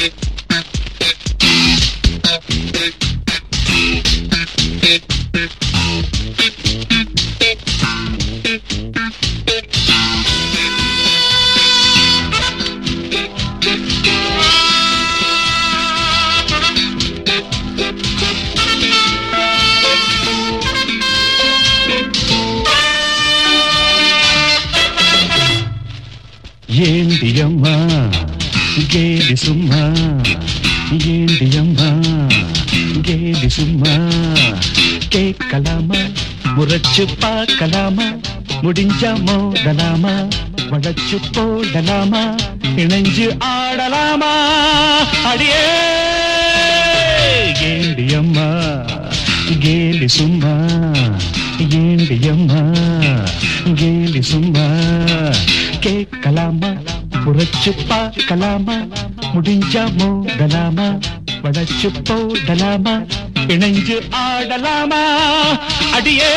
ఏంటియమ్మా గేలి సుమ్మా ఏంటియమ్మా గేలి సుమ్మా கேட்கலாமா முறைச்சு பார்க்கலாமா முடிஞ்சா மோதலாமா வளைச்சு போடலாமா இணைஞ்சு ஆடலாமா அடியே ஏண்டியம்மா கேலி சும்மா ஏண்டியம்மா கேலி சும்மா கேட்கலாமா முறைச்சு பார்க்கலாமா முடிஞ்சா மோதலாமா வளைச்சு போடலாமா இணைஞ்சு ஆடலாமா அடியே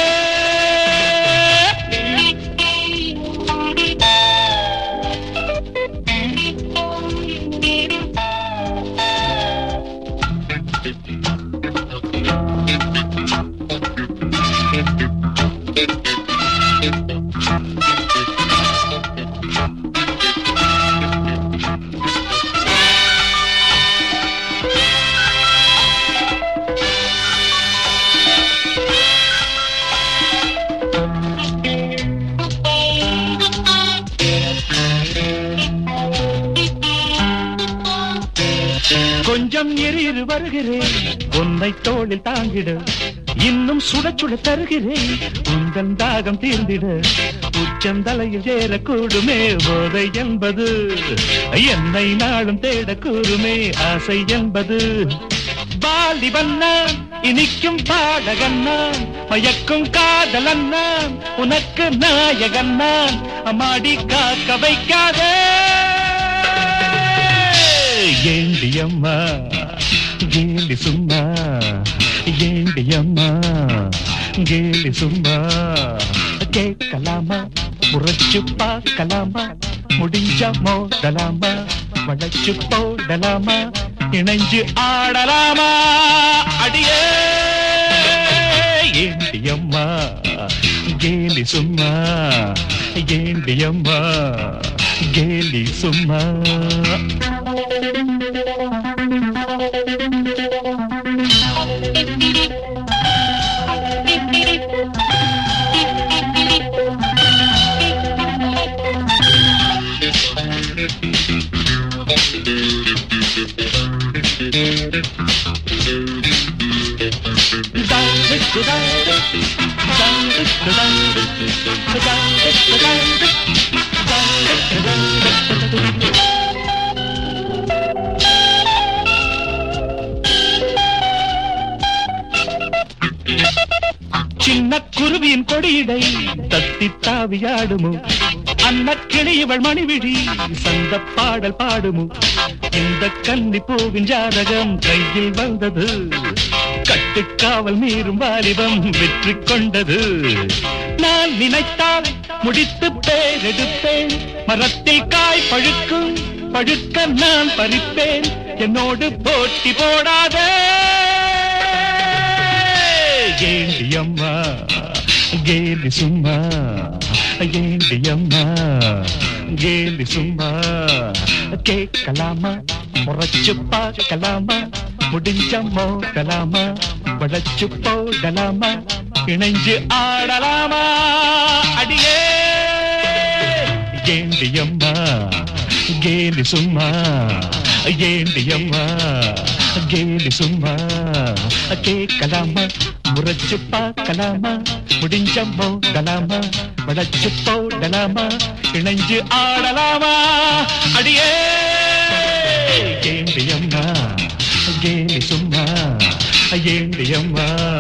கொஞ்சம் எரிறு வருகிறேன் உன்னை தோளில் தாங்கிட இன்னும் சுட சுட தருகிறேன் உந்தன் தாகம் தீர்ந்திட உச்சந்தலையில் ஏறக்கூடுமே போதை என்பது என்னை நாளும் தேடக்கூடுமே ஆசை என்பது வாலிபன்னான் இனிக்கும் பாடகன்னான் மயக்கும் காதலன்னான் உனக்கு நாயகன்னான் அம்மாடி காக்க வைக்காதே ஏண்டியம்மா கேலி சும்மா ஏண்டியம்மா கேலி சும்மா கேட்கலாமா முறைச்சு பார்க்கலாமா முடிஞ்ச மோதலாமா வளைச்சு போடலாமா இணைஞ்சு ஆடலாமா அடியே ஏண்டியம்மா கேலி சும்மா ஏண்டியம்மா கேலி சும்மா சின்ன குருவியின் கொடியிடை தத்தி தாவியாடுமோ அன்னக்கிளி இவள் மணிவிழி சந்த பாடல் பாடுமோ இந்த கன்னி பூவின் ஜாதகம் கையில் வந்தது கட்டுக்காவல் மீறும் வாலிபம் வெற்றி கொண்டது நான் நினைத்தால் முடித்து பேரெடுப்பேன் மரத்தில் காய் பழுக்கும் பழுக்க நான் பறிப்பேன் என்னோடு போட்டி போடாதே ஏண்டி அம்மா கேலி சும்மா ஏண்டி அம்மா கேலி சும்மா கேட்கலாமா முறைச்சு பார்க்கலாமா முடிஞ்ச மோதலாமா வளைச்சு போடலாமா இணைஞ்சு ஆடலாமா அடியே ஏண்டி அம்மா கேலி சும்மா ஏண்டி அம்மா கேலி சும்மா கேட்கலாமா முறைச்சு பார்க்கலாமா முடிஞ்ச மோதலாமா வளைச்சு போடலாமா இணைஞ்சு ஆடலாமா அடியே ஏண்டி அம்மா கேலி சும்மா ஏண்டி அம்மா